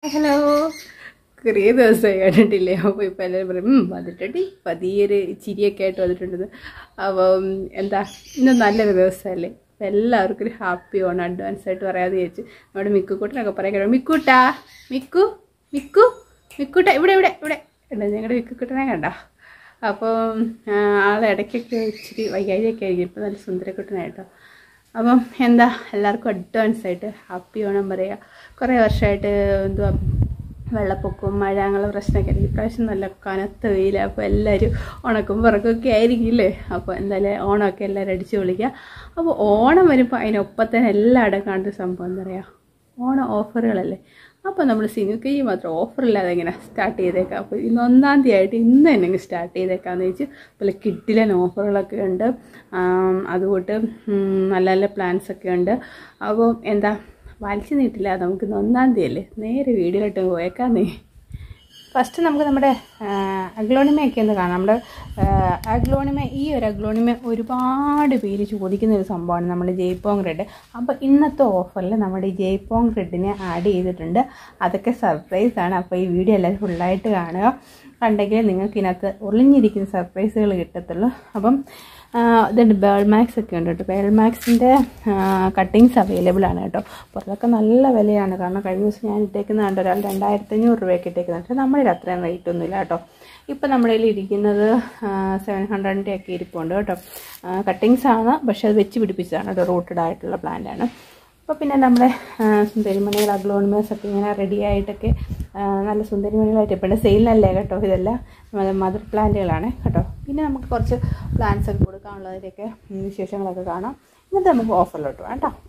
Hello കുറേ ദിവസമായി കണ്ടിട്ടില്ലേ അപ്പോൾ ഇപ്പോൾ എല്ലാവരും പറയും "ഉം, വന്നിട്ടുണ്ട് പതിയൊരു ചിരിയൊക്കെ ആയിട്ട് വന്നിട്ടുണ്ടെന്ന് അപ്പം എന്താ ഇന്ന് നല്ലൊരു ദിവസമല്ലേ അപ്പം എല്ലാവർക്കും ഒരു ഹാപ്പി ഓണം അഡ്വാൻസ് ആയിട്ട് പറയാമെന്ന് വിചാരിച്ചു നമ്മുടെ മിക്കുക്കൂട്ടനൊക്കെ പറയാൻ കഴിയും മിക്കൂട്ടാ മിക്കു മിക്കു മിക്കൂട്ട ഇവിടെ ഇവിടെ ഇവിടെ ഉണ്ട് ഞങ്ങളുടെ മിക്കുക്കുട്ടനെ കണ്ടോ അപ്പം ആ, ആളെ ഇടയ്ക്കൊക്കെ ഇച്ചിരി വൈകാഴിയൊക്കെ ആയിരിക്കും ഇപ്പം നല്ല സുന്ദരക്കുട്ടനായിട്ടോ അപ്പം എന്താ എല്ലാവർക്കും അഡ്വാൻസ് ആയിട്ട് ഹാപ്പി ഓണം പറയുക കുറേ വർഷമായിട്ട് എന്തുവാ വെള്ളപ്പൊക്കവും മഴ അങ്ങനെ പ്രശ്നമൊക്കെ ആയിരിക്കും ഇപ്രാവശ്യം നല്ല കനത്ത വെയിലാണ് അപ്പോൾ എല്ലാവരും ഉണക്കും പിറക്കൊക്കെ ആയിരിക്കില്ലേ അപ്പോൾ എന്തായാലും ഓണമൊക്കെ എല്ലാവരും അടിച്ചു പൊളിക്കുക അപ്പോൾ ഓണം വരുമ്പോൾ അതിനൊപ്പം തന്നെ എല്ലായിടം കാണുന്ന സംഭവം എന്താ പറയുക ഓണം ഓഫറുകളല്ലേ അപ്പോൾ നമ്മൾ സിനുക്കൈ മാത്രം ഓഫറില്ലാതെ ഇങ്ങനെ സ്റ്റാർട്ട് ചെയ്തേക്കാം അപ്പോൾ ഇന്ന് ഒന്നാം തീയതി ആയിട്ട് ഇന്ന് തന്നെ അങ്ങ് സ്റ്റാർട്ട് ചെയ്തേക്കാമെന്ന് വെച്ച് പോലെ കിഡിലൻ ഓഫറുകളൊക്കെ ഉണ്ട് ആം, അതുകൊണ്ട് ഉം, നല്ല നല്ല പ്ലാൻസ് ഒക്കെ ഉണ്ട് അപ്പോൾ എന്താ വലിച്ചു നീട്ടില്ല നമുക്ക് ഇന്ന് ഒന്നാം തീയതി അല്ലേ നേരെ വീഡിയോയിലോട്ട് പോയേക്കാന്നേ ഫസ്റ്റ് നമുക്ക് നമ്മുടെ അഗ്ലോണിമയൊക്കെ ഒന്ന് കാണാം നമ്മുടെ അഗ്ലോണിമ ഈ ഒരു അഗ്ലോണിമ ഒരുപാട് പേര് ചോദിക്കുന്ന ഒരു സംഭവമാണ് നമ്മുടെ ജയ്പോങ് റെഡ് അപ്പോൾ ഇന്നത്തെ ഓഫറിൽ നമ്മുടെ ഈ ജയ്പോങ് റെഡിനെ ആഡ് ചെയ്തിട്ടുണ്ട് അതൊക്കെ സർപ്രൈസ് ആണ് അപ്പോൾ ഈ വീഡിയോ എല്ലാവരും ഫുള്ളായിട്ട് കാണുക കണ്ടെങ്കിൽ നിങ്ങൾക്ക് ഇതിനകത്ത് ഒളിഞ്ഞിരിക്കുന്ന സർപ്രൈസുകൾ കിട്ടത്തുള്ളൂ അപ്പം ആ, ഇതുണ്ട് ബേൾമാക്സ് ഒക്കെ ഉണ്ട് കേട്ടോ ബേൾമാക്സിൻ്റെ കട്ടിങ്സ് അവൈലബിൾ ആണ് കേട്ടോ പുറത്തൊക്കെ നല്ല വിലയാണ് കാരണം കഴിഞ്ഞ ദിവസം ഞാൻ ഇട്ടേക്കുന്ന കണ്ടോ ഒരാൾ രണ്ടായിരത്തി അഞ്ഞൂറ് രൂപയ്ക്ക് ഇട്ടേക്കുന്നത് പക്ഷേ നമ്മുടെ കയ്യിൽ അത്രയും റേറ്റ് ഒന്നുമില്ല കേട്ടോ ഇപ്പം നമ്മുടെ കയ്യിൽ ഇരിക്കുന്നത് സെവൻ ഹൺഡ്രഡിൻ്റെ ഒക്കെ ഇരിപ്പുണ്ട് കേട്ടോ കട്ടിങ്സ് ആണ് പക്ഷേ അത് വെച്ച് പിടിപ്പിച്ചതാണ് കേട്ടോ റൂട്ടഡ് ആയിട്ടുള്ള പ്ലാന്റ് ആണ് അപ്പോൾ പിന്നെ നമ്മുടെ ആ, സുന്ദരിമണികൾ അഗ്ലോണിമേഴ്സ് ഒക്കെ ഇങ്ങനെ റെഡി ആയിട്ടൊക്കെ ആ, നല്ല സുന്ദരിമണികളായിട്ട് ഇപ്പോൾ സെയിലിനല്ലേ കേട്ടോ ഇതെല്ലാം മദർ പ്ലാന്റുകളാണ് കേട്ടോ പിന്നെ നമുക്ക് കുറച്ച് പ്ലാന്റ്സ് ഒക്കെ കൊടുക്കാനുള്ളതിൻ്റെയൊക്കെ വിശേഷങ്ങളൊക്കെ കാണാം എന്നിട്ട് നമുക്ക് ഓഫറിലോട്ട് വേണം കേട്ടോ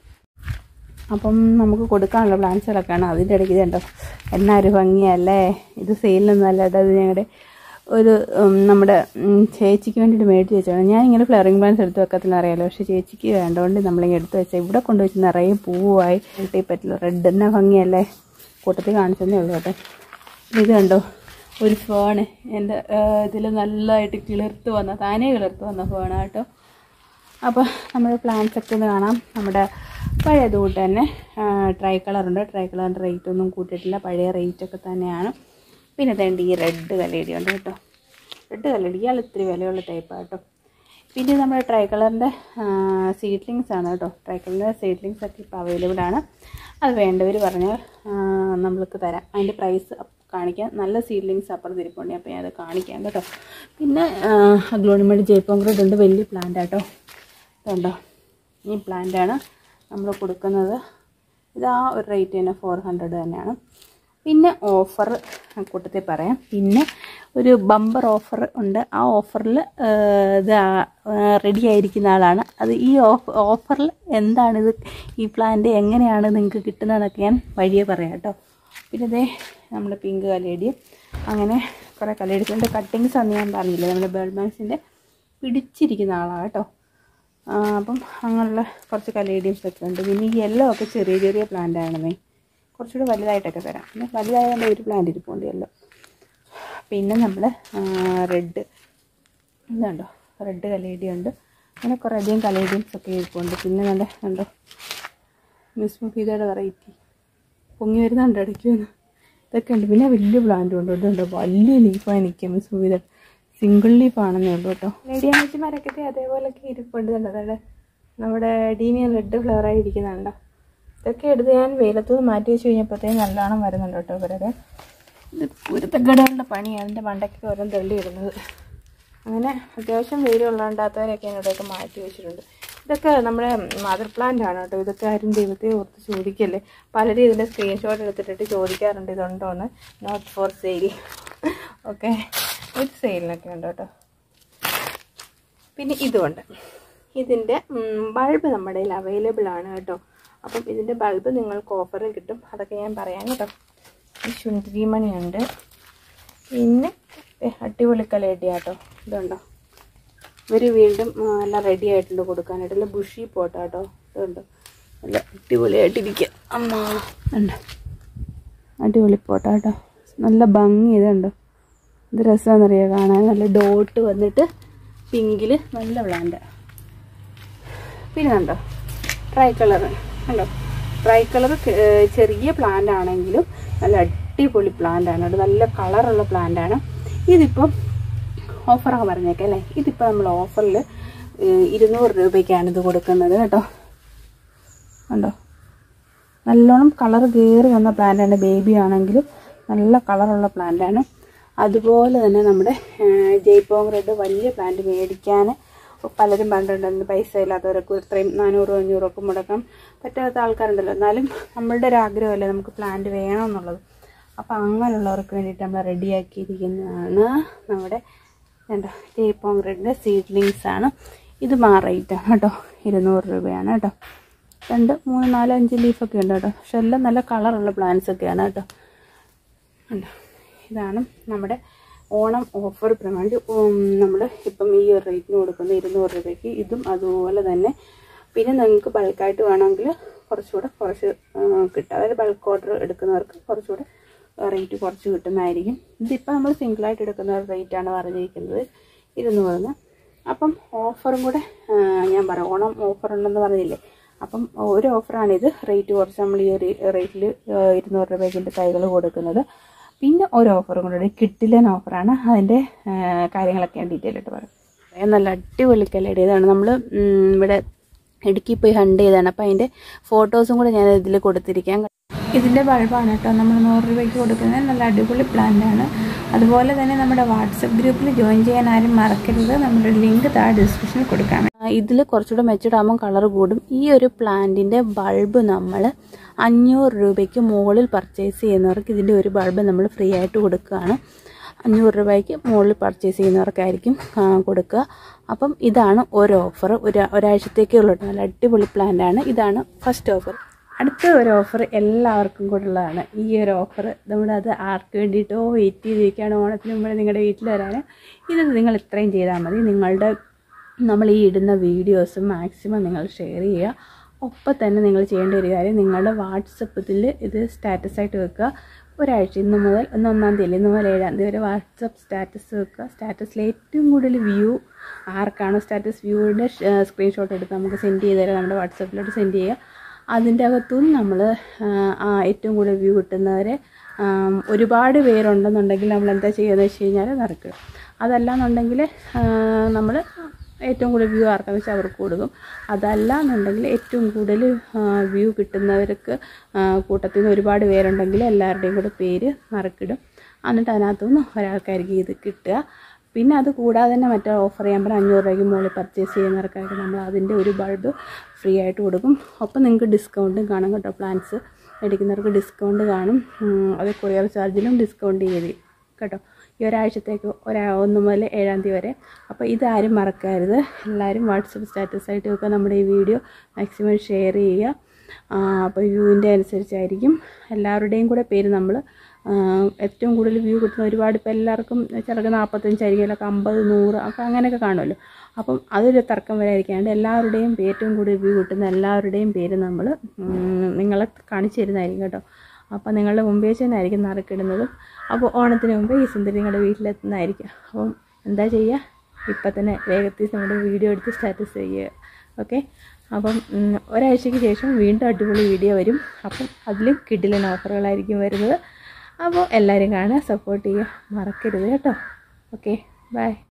അപ്പം നമുക്ക് കൊടുക്കാനുള്ള പ്ലാന്റ്സുകളൊക്കെയാണ് അതിൻ്റെ ഇടയ്ക്ക് ഇതുണ്ടോ എന്നാ ഒരു ഭംഗിയല്ലേ ഇത് സെയിലൊന്നും അല്ല കേട്ടോ ഇത് ഞങ്ങളുടെ ഒരു ഉം, നമ്മുടെ ഉം, ചേച്ചിക്ക് വേണ്ടിയിട്ട് മേടിച്ച് വെച്ചാണ് ഞാൻ ഇങ്ങനെ ഫ്ലവറിങ് പ്ലാന്റ്സ് എടുത്ത് വെക്കത്തില്ല അറിയാലോ പക്ഷേ ചേച്ചിക്ക് വേണ്ടതുകൊണ്ട് നമ്മളിങ്ങനെ എടുത്ത് വെച്ചാൽ ഇവിടെ കൊണ്ടുവച്ച് നിറയെ പൂവായി കിട്ടി പറ്റില്ല റെഡ് എന്നാ ഭംഗിയല്ലേ കൂട്ടത്തിൽ കാണിച്ചതേ ഉള്ളൂ കേട്ടോ ഇത് കണ്ടോ ഒരു ഫോണ് എൻ്റെ ഇതിൽ നല്ലതായിട്ട് കിളിർത്ത് വന്ന താനേ കിളിർത്ത് വന്ന ഫോണാണ് കേട്ടോ അപ്പോൾ നമ്മുടെ പ്ലാന്റ്സ് ഒക്കെ ഒന്ന് കാണാം നമ്മുടെ പഴയത് കൂട്ട് തന്നെ ട്രൈ കളറുണ്ട് ട്രൈ കളറിൻ്റെ റേറ്റ് ഒന്നും കൂട്ടിയിട്ടില്ല പഴയ റേറ്റ് ഒക്കെ തന്നെയാണ് പിന്നെ തേണ്ട ഈ റെഡ് കലേടി ഉണ്ട് കേട്ടോ റെഡ് കലേടി ഇയാൾ ഇത്തിരി വിലയുള്ള ടൈപ്പാണ് കേട്ടോ പിന്നെ നമ്മുടെ ട്രൈ കളറിൻ്റെ സീഡ്ലിങ്സ് ആണ് കേട്ടോ ട്രൈ കളറിൻ്റെ സീഡ്ലിങ്സ് ഒക്കെ ഇപ്പോൾ അവൈലബിൾ ആണ് അത് വേണ്ടവർ പറഞ്ഞാൽ ആ, നമ്മൾക്ക് തരാം അതിൻ്റെ പ്രൈസ് കാണിക്കാം നല്ല സീഡ്ലിങ്സ് അപ്പുറത്ത് ഇരിപ്പുണ്ട് അപ്പോൾ ഞാൻ അത് കാണിക്കാം കേട്ടോ പിന്നെ അഗ്ലോണിമേഡ് ജയ്പോങ്ക്രോഡ് ഉണ്ട് വലിയ പ്ലാന്റ് ആട്ടോ ഇതുണ്ടോ ഈ പ്ലാന്റാണ് നമ്മൾ കൊടുക്കുന്നത് ഇത് ആ ഒരു റേറ്റ് തന്നെ ഫോർ ഹൺഡ്രഡ് തന്നെയാണ് പിന്നെ ഓഫർ കൂട്ടത്തിൽ പറയാം പിന്നെ ഒരു ബമ്പർ ഓഫർ ഉണ്ട് ആ ഓഫറിൽ ഇത് റെഡി ആയിരിക്കുന്ന ആളാണ് അത് ഈ ഓഫ് ഓഫറിൽ എന്താണിത് ഈ പ്ലാന്റ് എങ്ങനെയാണ് നിങ്ങൾക്ക് കിട്ടുന്നതെന്നൊക്കെ ഞാൻ വഴിയെ പറയാം കേട്ടോ പിന്നെ ഇതേ നമ്മുടെ പിങ്ക് കലേടി അങ്ങനെ കുറേ കലേടിക്കുണ്ട് കട്ടിങ്സ് അന്ന് ഞാൻ പറഞ്ഞില്ലേ നമ്മുടെ ബേൾമാൻസിൻ്റെ പിടിച്ചിരിക്കുന്ന ആളാണ് കേട്ടോ ആ, അപ്പം അങ്ങനെയുള്ള കുറച്ച് കലേഡിയംസ് ഒക്കെ ഉണ്ട് പിന്നെ ഈ യെല്ലോ ഒക്കെ ചെറിയ ചെറിയ പ്ലാന്റ് ആണെന്നേ കുറച്ചുകൂടെ വലുതായിട്ടൊക്കെ തരാം പിന്നെ വലുതായതുകൊണ്ട് ഒരു പ്ലാന്റ് ഇരിപ്പുണ്ട് യെല്ലോ പിന്നെ നമ്മൾ റെഡ് ഇതുണ്ടോ റെഡ് കലേഡി ഉണ്ട് അങ്ങനെ കുറേ അധികം കലേഡിയംസ് ഒക്കെ ഇരിപ്പുണ്ട് പിന്നെ നല്ല ഉണ്ടോ മിസ് മുഫീദയുടെ വെറൈറ്റി പൊങ്ങി വരുന്നുണ്ട് ഇടയ്ക്ക് വന്ന് ഇതൊക്കെ ഉണ്ട് പിന്നെ വലിയ പ്ലാന്റും ഉണ്ട് ഇതുണ്ട് വലിയ ലീഫായി നിൽക്കുക മിസ് മുഫീദ സിംഗിൾ ലീഫ് ആണെന്നേ ഉള്ളൂ കേട്ടോ ലേഡിയാമച്ചിമാരൊക്കെ അതേപോലെയൊക്കെ ഇരിപ്പുണ്ട് കണ്ടോ അതെ നമ്മുടെ ഡീനിയൻ റെഡ് ഫ്ലവറായി ഇരിക്കുന്നുണ്ടോ ഇതൊക്കെ എടുത്ത് ഞാൻ വെയിലത്തുനിന്ന് മാറ്റി വെച്ച് കഴിഞ്ഞപ്പോഴത്തേക്കും നല്ലോണം വരുന്നുണ്ട് കേട്ടോ ഇവരൊക്കെ ഇത് കുരുത്തക്കടകളുടെ പണിയാണ് എൻ്റെ മണ്ടയ്ക്ക് ഓരോ തള്ളി ഇടുന്നത് അങ്ങനെ അത്യാവശ്യം വെയിലുള്ളതാണ്ടാത്തവരൊക്കെ ഞാൻ ഇവിടെയൊക്കെ മാറ്റി വെച്ചിട്ടുണ്ട് ഇതൊക്കെ നമ്മുടെ മദർ പ്ലാന്റ് ആണ് കേട്ടോ ഇതൊക്കെ ആരും ദൈവത്തെ ഓർത്ത് ചോദിക്കല്ലേ പലരും ഇതിൻ്റെ സ്ക്രീൻഷോട്ട് എടുത്തിട്ട് ചോദിക്കാറുണ്ട് ഇതുണ്ടോയെന്ന് നോട്ട് ഫോർ സെയിൽ ഓക്കെ ഇത് സെയിലിനൊക്കെ ഉണ്ട് കേട്ടോ പിന്നെ ഇതുമുണ്ട് ഇതിൻ്റെ ബൾബ് നമ്മുടെ കയ്യിൽ അവൈലബിൾ ആണ് കേട്ടോ അപ്പം ഇതിൻ്റെ ബൾബ് നിങ്ങൾക്ക് ഓഫറിൽ കിട്ടും അതൊക്കെ ഞാൻ പറയാം കേട്ടോ ഈ ശുന്തിരിമണിയുണ്ട് പിന്നെ ദേ അടിപൊളി കലേടി കേട്ടോ ഇതുണ്ടോ ഇവർ വീണ്ടും ആ, എല്ലാം റെഡി ആയിട്ടുണ്ട് കൊടുക്കാനായിട്ട് എല്ലാം ബുഷി പോട്ടോ കേട്ടോ ഇതുണ്ട് നല്ല അടിപൊളിയായിട്ടിരിക്കുക അമ്മ ഉണ്ട് അടിപൊളി പോട്ടോ കേട്ടോ നല്ല ഭംഗി ഇതുണ്ടോ ഇത് രസമാണെന്നറിയാം കാണാൻ നല്ല ഡോട്ട് വന്നിട്ട് പിങ്കിൽ നല്ല പ്ലാന്റ് പിന്നെ കണ്ടോ ട്രൈ കളർ കണ്ടോ ട്രൈ കളർ ചെറിയ പ്ലാന്റ് ആണെങ്കിലും നല്ല അടിപൊളി പ്ലാന്റ് ആണ് കേട്ടോ നല്ല കളറുള്ള പ്ലാന്റ് ആണ് ഇതിപ്പം ഓഫറാണ് പറഞ്ഞേക്കാം അല്ലേ ഇതിപ്പോൾ നമ്മൾ ഓഫറിൽ ഇരുന്നൂറ് രൂപയ്ക്കാണ് ഇത് കൊടുക്കുന്നത് കേട്ടോ കണ്ടോ നല്ലോണം കളർ കയറി വന്ന പ്ലാന്റാണ് ബേബി ആണെങ്കിലും നല്ല കളറുള്ള പ്ലാന്റാണ് അതുപോലെ തന്നെ നമ്മുടെ ജയ്പോങ് റെഡ് വലിയ പ്ലാന്റ് മേടിക്കാൻ പലരും പണ്ടുണ്ടെന്ന് പൈസ ഇല്ലാത്തവരൊക്കെ ഇത്രയും നാനൂറോ അഞ്ഞൂറോ ഒക്കെ മുടക്കാൻ പറ്റാത്ത ആൾക്കാരുണ്ടല്ലോ എന്നാലും നമ്മളുടെ ഒരു ആഗ്രഹമല്ലേ നമുക്ക് പ്ലാന്റ് വേണം എന്നുള്ളത് അപ്പോൾ അങ്ങനെയുള്ളവർക്ക് വേണ്ടിയിട്ട് നമ്മൾ റെഡിയാക്കിയിരിക്കുന്നതാണ് നമ്മുടെ എന്താ ജയ്പോങ് റെഡിൻ്റെ സീഡ്ലിങ്സ് ആണ് ഇത് മാ റേറ്റാണ് കേട്ടോ ഇരുന്നൂറ് രൂപയാണ് കേട്ടോ രണ്ട് മൂന്ന് നാല് അഞ്ച് ലീഫൊക്കെ ഉണ്ട് കേട്ടോ പക്ഷെ എല്ലാം നല്ല കളറുള്ള പ്ലാന്റ്സ് ഒക്കെയാണ് കേട്ടോ കണ്ടോ ഇതാണ് നമ്മുടെ ഓണം ഓഫർ പ്രമാണിച്ച് നമ്മൾ ഇപ്പം ഈ ഒരു റേറ്റിന് കൊടുക്കുന്ന ഇരുന്നൂറ് രൂപയ്ക്ക് ഇതും അതുപോലെ തന്നെ പിന്നെ നിങ്ങൾക്ക് ബൾക്കായിട്ട് വേണമെങ്കിൽ കുറച്ചുകൂടെ കുറച്ച് ആ, കിട്ടും അതായത് ബൾക്ക് ഓർഡർ എടുക്കുന്നവർക്ക് കുറച്ചുകൂടെ റേറ്റ് കുറച്ച് കിട്ടുന്നതായിരിക്കും ഇതിപ്പോൾ നമ്മൾ സിംഗിളായിട്ട് എടുക്കുന്ന റേറ്റാണ് പറഞ്ഞിരിക്കുന്നത് ഇരുന്നൂറിന് അപ്പം ഓഫറും കൂടെ ആ, ഞാൻ പറയാം ഓണം ഓഫർ ഉണ്ടെന്ന് പറഞ്ഞില്ലേ അപ്പം ഒരു ഓഫറാണിത് റേറ്റ് കുറച്ച് നമ്മൾ ഈ ഒരു റേറ്റിൽ ഇരുന്നൂറ് രൂപയ്ക്ക് തൈകൾ കൊടുക്കുന്നത് പിന്നെ ഒരു ഓഫറും കൂടെ ഉണ്ട്. കിട്ടില്ലൻ ഓഫറാണ് അതിൻ്റെ ആ, കാര്യങ്ങളൊക്കെ ഞാൻ ഡീറ്റെയിൽ ആയിട്ട് പറയാം ഏ, നല്ല അടിപൊളി കല്ലടി ഇതാണ് നമ്മൾ ഇവിടെ ഇടുക്കി പോയി ഹണ്ട് ചെയ്താണ് അപ്പോൾ അതിൻ്റെ ഫോട്ടോസും കൂടെ ഞാൻ ഇതിൽ കൊടുത്തിരിക്കാം ഇതിൻ്റെ ബൾബാണ് കേട്ടോ നമ്മൾ നൂറ് രൂപയ്ക്ക് കൊടുക്കുന്നത് നല്ല അടിപൊളി പ്ലാന്റാണ് അതുപോലെ തന്നെ നമ്മുടെ വാട്സപ്പ് ഗ്രൂപ്പിൽ ജോയിൻ ചെയ്യാൻ ആരും മറക്കരുത് നമ്മുടെ ലിങ്ക് താഴെ ഡിസ്ക്രിപ്ഷനിൽ കൊടുക്കാം ഇതിൽ കുറച്ചുകൂടെ മെച്ചൂർഡാകുമ്പോൾ കളർ കൂടും ഈ ഒരു പ്ലാന്റിൻ്റെ ബൾബ് നമ്മൾ അഞ്ഞൂറ് രൂപയ്ക്ക് മുകളിൽ പർച്ചേസ് ചെയ്യുന്നവർക്ക് ഇതിൻ്റെ ഒരു ബൾബ് നമ്മൾ ഫ്രീ ആയിട്ട് കൊടുക്കുകയാണ് അഞ്ഞൂറ് രൂപയ്ക്ക് മുകളിൽ പർച്ചേസ് ചെയ്യുന്നവർക്കായിരിക്കും ആ, കൊടുക്കുക അപ്പം ഇതാണ് ഒരു ഓഫർ ഒരു ഒരാഴ്ചത്തേക്കുള്ള നല്ല അടിപൊളി പ്ലാന്റാണ് ഇതാണ് ഫസ്റ്റ് ഓഫർ അടുത്ത ഒരു ഓഫർ എല്ലാവർക്കും കൂടെ ഉള്ളതാണ് ഈ ഒരു ഓഫർ നമ്മുടെ അത് ആർക്ക് വേണ്ടിയിട്ടോ വെയിറ്റ് ചെയ്തിരിക്കുകയാണ് ഓണത്തിന് മുമ്പ് നിങ്ങളുടെ വീട്ടിൽ വരാൻ ഇത് നിങ്ങൾ ഇത്രയും ചെയ്താൽ മതി നിങ്ങളുടെ നമ്മൾ ഈ ഇടുന്ന വീഡിയോസ് മാക്സിമം നിങ്ങൾ ഷെയർ ചെയ്യുക ഒപ്പം തന്നെ നിങ്ങൾ ചെയ്യേണ്ട ഒരു കാര്യം നിങ്ങളുടെ വാട്സപ്പിൽ ഇത് സ്റ്റാറ്റസ് ആയിട്ട് വെക്കുക ഒരാഴ്ച ഇന്ന് മുതൽ ഇന്ന് ഒന്നാം തീയതി ഇന്ന് മുതൽ ഏഴാം തീയതി വരെ വാട്സപ്പ് സ്റ്റാറ്റസ് വെക്കുക സ്റ്റാറ്റസിൽ ഏറ്റവും കൂടുതൽ വ്യൂ ആർക്കാണോ സ്റ്റാറ്റസ് വ്യൂവിൻ്റെ സ്ക്രീൻഷോട്ട് എടുത്ത് നമുക്ക് സെൻഡ് ചെയ്ത് തരാം നമ്മുടെ വാട്സപ്പിലോട്ട് സെൻഡ് ചെയ്യുക അതിൻ്റെ അകത്തുനിന്ന് നമ്മൾ ഏറ്റവും കൂടുതൽ വ്യൂ കിട്ടുന്നവരെ ആം, ഒരുപാട് പേരുണ്ടെന്നുണ്ടെങ്കിൽ നമ്മൾ എന്താ ചെയ്യുകയെന്ന് വെച്ച് കഴിഞ്ഞാൽ നറുക്കുക അതല്ലാന്നുണ്ടെങ്കിൽ നമ്മൾ ഏറ്റവും കൂടുതൽ വ്യൂ ആർക്കാന്ന് വെച്ചാൽ അവർക്ക് കൊടുക്കും അതല്ല എന്നുണ്ടെങ്കിൽ ഏറ്റവും കൂടുതൽ വ്യൂ കിട്ടുന്നവർക്ക് ആ, കൂട്ടത്തിൽ നിന്ന് ഒരുപാട് പേരുണ്ടെങ്കിൽ എല്ലാവരുടെയും കൂടെ പേര് നറുക്കിടും എന്നിട്ട് അതിനകത്തുനിന്ന് ഒരാൾക്കായിരിക്കും ഇത് കിട്ടുക പിന്നെ അത് കൂടാതെ തന്നെ മറ്റേ ഓഫർ ചെയ്യാൻ പറഞ്ഞാൽ അഞ്ഞൂറ് രൂപയ്ക്ക് മുകളിൽ പർച്ചേസ് ചെയ്യുന്നവർക്കായിട്ട് നമ്മൾ അതിൻ്റെ ഒരു ബൾബ് ഫ്രീ ആയിട്ട് കൊടുക്കും ഒപ്പം നിങ്ങൾക്ക് ഡിസ്കൗണ്ടും കാണും കേട്ടോ പ്ലാൻസ് എടുക്കുന്നവർക്ക് ഡിസ്കൗണ്ട് കാണും ഉം, അത് കൊറിയർ ചാർജിലും ഡിസ്കൗണ്ട് ചെയ്ത് കേട്ടോ ഈ ഒരാഴ്ചത്തേക്ക് ഒരാ ഒന്ന് മുതൽ ഏഴാം തീയതി വരെ അപ്പോൾ ഇതാരും മറക്കരുത് എല്ലാവരും വാട്സപ്പ് സ്റ്റാറ്റസ് ആയിട്ട് വെക്കുക നമ്മുടെ ഈ വീഡിയോ മാക്സിമം ഷെയർ ചെയ്യുക ആ, അപ്പോൾ വ്യൂവിൻ്റെ അനുസരിച്ചായിരിക്കും എല്ലാവരുടെയും കൂടെ പേര് നമ്മൾ ഏറ്റവും കൂടുതൽ വ്യൂ കിട്ടുന്ന ഒരുപാട് ഇപ്പോൾ എല്ലാവർക്കും ചിലർക്ക് നാൽപ്പത്തഞ്ചായിരിക്കും അല്ലെങ്കിൽ അമ്പത് നൂറ് അപ്പോൾ അങ്ങനെയൊക്കെ കാണുമല്ലോ അപ്പം അതൊരു തർക്കം വരാതിരിക്കാണ്ട് എല്ലാവരുടെയും പേര് ഏറ്റവും കൂടുതൽ വ്യൂ കിട്ടുന്ന എല്ലാവരുടെയും പേര് നമ്മൾ നിങ്ങളെ കാണിച്ചു തരുന്നതായിരിക്കും കേട്ടോ അപ്പോൾ നിങ്ങളുടെ മുമ്പേ ചെന്നായിരിക്കും നറുക്കിടുന്നതും അപ്പോൾ ഓണത്തിന് മുമ്പ് ഈ സുന്ദരി നിങ്ങളുടെ വീട്ടിലെത്തുന്നതായിരിക്കും അപ്പം എന്താ ചെയ്യുക ഇപ്പം തന്നെ വേഗത്തിൽ നമ്മുടെ വീഡിയോ എടുത്ത് സ്റ്റാറ്റസ് ചെയ്യുക ഓക്കെ അപ്പം ഉം, ഒരാഴ്ചയ്ക്ക് ശേഷം വീണ്ടും അടിപൊളി വീഡിയോ വരും അപ്പം അതിലും കിഡിലൻ ഓഫറുകളായിരിക്കും വരുന്നത് അപ്പോൾ എല്ലാവരും കാണുക സപ്പോർട്ട് ചെയ്യുക മറക്കരുത് കേട്ടോ ഓക്കെ ബൈ